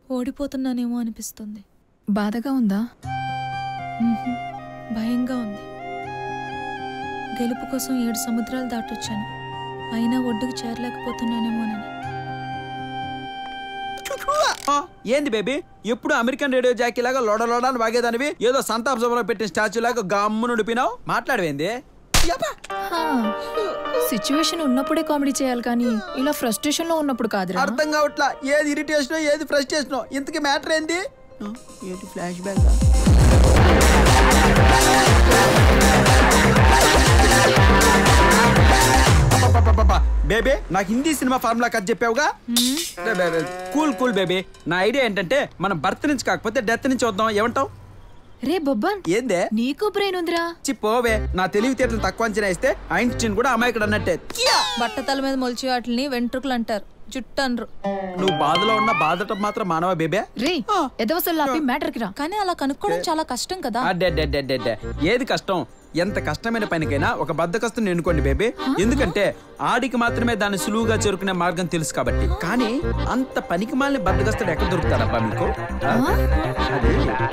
ఓడిపోతున్నానేమో అనిపిస్తుంది బాధగా ఉందా మ్మ్హ్మ్. భయంగా ఉంది గెలుపు కోసం ఏడు సముద్రాలు దాటొచ్చాను అయినా ఒడ్డుకు చేరలేకపోతున్నానేమోనని ఆ, ఏంది బేబీ ఎప్పుడు అమెరికన్ రేడియో జాకీ లాగా లోడ లోడ అని వాగేదానివి ఏదో సంతాప సభలో పెట్టిన స్టాచ్యూ లాగా గమ్ము నుడిపినావు మాట్లాడవేంది యబ్బా. సిచ్యువేషన్ ఉన్నప్పుడే కామెడీ చేయాలి కానీ ఇలా ఫ్రస్ట్రేషన్ లో ఉన్నప్పుడు కాదురా అర్థం కావట్లా ఏది ఇరిటేషన్ ఏది ఫ్రస్ట్రేషన్ ఇంతకీ మ్యాటర్ ఏంది ఆ, ఏంటి ఫ్లాష్ బ్యాక్ బేబీ నాకు హిందీ సినిమా ఫార్ములా కథ చెప్పావుగా కూల్ కూల్ బేబీ నా ఐడియా ఏంటంటే మనం బర్త్ నుంచి కాకపోతే డెత్ నుంచి వద్దాం ఏమంటావు రే బొబ్బన్ ఏందే నీకు బ్రెయిన్ ఉందిరా చి పోవే నా తెలివితేటలు తక్కువ అంచనా ఇస్తే ఐన్స్టీన్ కూడా అమాయకుడు అన్నట్టే కియా! బట్టతల మీద మొలిచి వాటిని వెంట్రుకలు అంటారు జుట్టు అనరు నువ్వు బాధలో ఉన్న బాధటం మాత్రం మానవ బేబే రే ఎదవసలు ఆపి మ్యాటర్ కి రా కానీ అలా కనుక్కోవడం చాలా కష్టం కదా అడ్డెడ్డెడ్డెడ్డెడ్డె. ఏది కష్టం ఎంత కష్టమైన పనికైనా ఒక బద్దకస్తుని ఎన్నుకోండి బేబీ ఎందుకంటే ఆడికి మాత్రమే దాన్ని సులువుగా చేరుకునే మార్గం తెలుసు కాబట్టి కానీ అంత పనికి మాలిన బద్దకస్తుడు ఎక్కడ దొరుకుతాడబ్బా మీకు ఆ? అది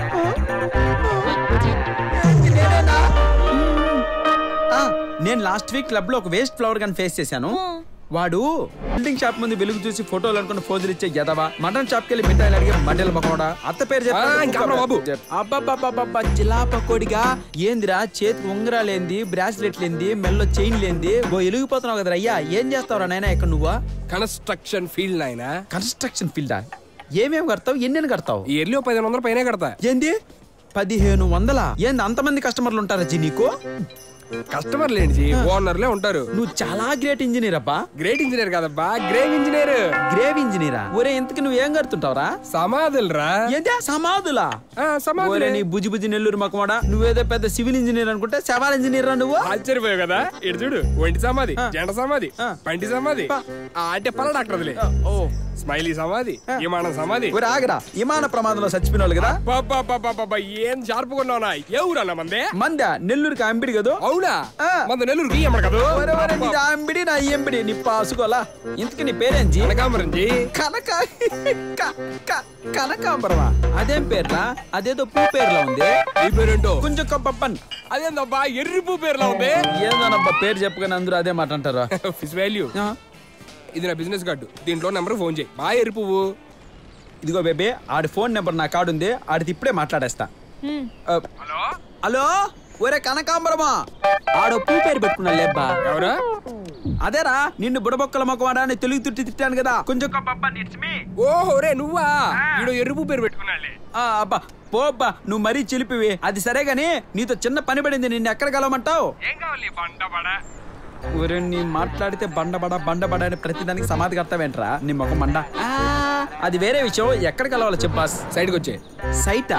ఆ, నేను లాస్ట్ వీక్ క్లబ్ లో ఒక వేస్ట్ ఫ్లవర్ గన్ ఫేస్ చేశాను వాడు బిల్డింగ్ షాప్ ముందు వెలుగు చూసి ఫోటోలు అనుకున్న ఫోజులు ఇచ్చే గదవా మటన్ షాప్ కెళ్ళి మిఠాయిలు అడిగి మడ్డల మొహోడా అత్త పేరు ఆ, ఇంకా అమ్మ బాబు. అబ్బబ్బబ్బబ్బబ్బ జిలాప కోడిగా ఏందిరా చేతి ఉంగరాలేంది బ్రాస్లెట్ లేంది మెల్లో చైన్ లేంది ఓ ఎలిగిపోతున్నావు కదరా అయ్యా ఏం చేస్తావురా నాయనా ఇక్కడ నువ్వా కన్స్ట్రక్షన్ ఫీల్డ్ నాయన కన్స్ట్రక్షన్ ఫీల్డా ఏమేమి కడతావు ఎన్నెన్ని కడతావు ఇయర్లీ పదిహేను వందల పైన కడతా ఏంది పదిహేను వందల ఏంది అంతమంది కస్టమర్లు ఉంటారా జీ నీకు కస్టమర్ లేండి ఓనర్లే ఉంటారు నువ్వు చాలా గ్రేట్ ఇంజనీర్ అబ్బా గ్రేట్ ఇంజనీర్ కాదబ్బా గ్రేవ్ ఇంజనీర్ గ్రేవ్ ఇంజనీరా ఒరే ఇంతకు నువ్వు ఏం కడుతుంటావురా సమాధులరా ఏందా సమాధులా ఆ, సమాధులే. ఒరే నీ బుజ్జి బుజ్జి నెల్లూరు మకమాడా నువ్వేదో పెద్ద సివిల్ ఇంజనీర్ అనుకుంటే శవాల్ ఇంజనీర్ రా నువ్వు ఆశ్చర్యపోయావు కదా ఇటు చూడు ఒంటి సమాధి ఆ. జంట సమాధి ఆ. పంటి సమాధి పా. ఆ, అంటే పల డాక్టర్లే ఓ స్మైలీ సమాధి విమానం సమాధి ఒరే ఆగరా విమాన ప్రమాదంలో చచ్చిపోయిన వాళ్ళు కదా పాపాపాపాపా, ఏం షార్ప్ కొన్నావునా ఎవరన్నా మందే మంద నెల్లూరుకి అంబిడి కదా అవునా ఆ. మంద నెల్లూరుకి అమ్మడు కదా ఒరే ఒరే నీది అంబిడి నా ఎంబిడి నీ పాసుకోలా ఇంతకి నీ పేరేంజి కనకాంబరం జీ కనక క- క- కనకాంబరమా అదేం పేర్లా అదేదో పూ పేర్లా ఉంది నీ పేరేంటో కొంచెం కప్పప్పన్ అదేందబ్బా ఎర్రి పూ పేరులో ఉంది ఏందోనబ్బా పేరు చెప్పుకొని అందరూ అదే మాట అంటారా ఫిష్ వాల్యూ ఆ, ఇది నా బిజినెస్ కార్డు దీంట్లో నెంబర్ ఫోన్ చేయి బాగా ఎర్రి పువ్వు ఇదిగో బేబీ ఆడి ఫోన్ నెంబర్ నా కార్డు ఉంది ఆడిది ఇప్పుడే మాట్లాడేస్తా ఆ, హలో ఒరే కనకాంబరమా ఆడో పూ పేరు పెట్టుకున్నా లేబ్బా ఎవరా అదేరా నిన్ను బుడబొక్కల మొక్కవాడా అని తెలుగు తిట్టి తిట్టాను కదా కొంచెం కప్పప్పన్ ఇట్స్ మీ ఓహో రే నువ్వా ఈడో ఎర్రి పువ్వు పేరు పెట్టుకున్నాలే ఆ, అబ్బా పోబ్బా నువ్వు మరీ చిలిపివి అది సరే గాని నీతో చిన్న పని పడింది నిన్ను ఎక్కడ కలవమంటావు ఏం కావాలి బండబడ ఊరే నీ మాట్లాడితే బండబడ బండబడ అని ప్రతిదానికి సమాధి కడతావేంట్రా నీ ముఖం మండ ఆ, అది వేరే విషయం ఎక్కడ కలవాలో చెప్పాస్ సైడ్కి వచ్చే సైటా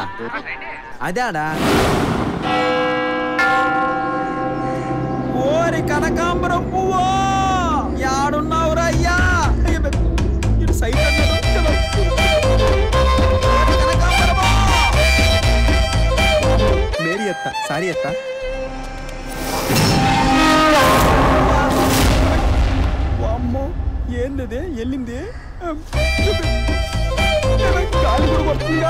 అదాడా ఓరి కనకాంబరం పువ్వో యాడున్నావురా అయ్యా ఇటు సైట్ అన్నాడు కదా. ఓరి కనకాంబరమా! మేరీ ఎత్త సారీ ఎత్త వామ్మో ఏంది వెళ్ళింది గాలి కూడా పడుతుందిగా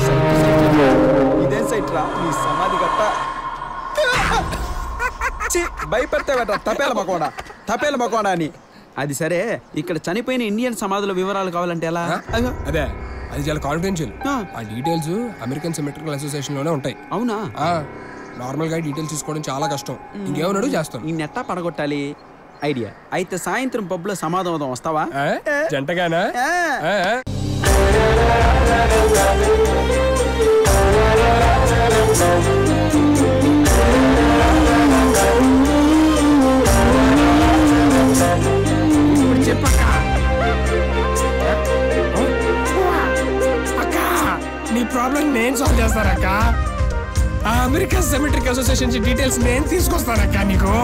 ఇదేం సైట్ రా నీ సమాధి గట్ట ఛీ, భయపెడతావేట్రా తపేల మకోడా తపేల మకోడా అని అది సరే ఇక్కడ చనిపోయిన ఇండియన్ సమాధుల వివరాలు కావాలంటే ఎలా అయ్యో, అదే అది చాలా కాన్ఫిడెన్షియల్ ఆ. ఆ డీటెయిల్స్ అమెరికన్ సిమెట్రికల్ అసోసియేషన్ లోనే ఉంటాయి అవునా ఆ నార్మల్ గా డీటెయిల్స్ తీసుకోవడం చాలా కష్టం ఇంకేమన్నాడు చేస్తాను ఈ నెట్టా పడగొట్టాలి ఐడియా అయితే సాయంత్రం పబ్లో సమాధం అవుదాం వస్తావా ఆ? జంటగానా ఆ. ఆ, ఆ. ఇప్పుడు చెప్పక్క అక్క నీ ప్రాబ్లం నేను సాల్వ్ చేస్తానక్క ఆ అమెరికన్ సెమెట్రిక్ అసోసియేషన్ డీటెయిల్స్ నేను తీసుకొస్తానక్క నీకు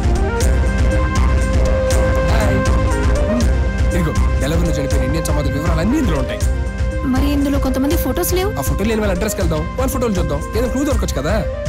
ఇదిగో ఎలవెన్లో చనిపోయిన ఇండియన్ సమాధి వివరాలు అన్ని ఇందులో ఉంటాయి మరి ఇందులో కొంతమంది ఫొటోస్ లేవు ఆ ఫోటోలు లేని వాళ్ళ అడ్రస్కి వెళ్దాం వాళ్ళ ఫోటోలు చూద్దాం ఏదో క్లూ దొరకచ్చు కదా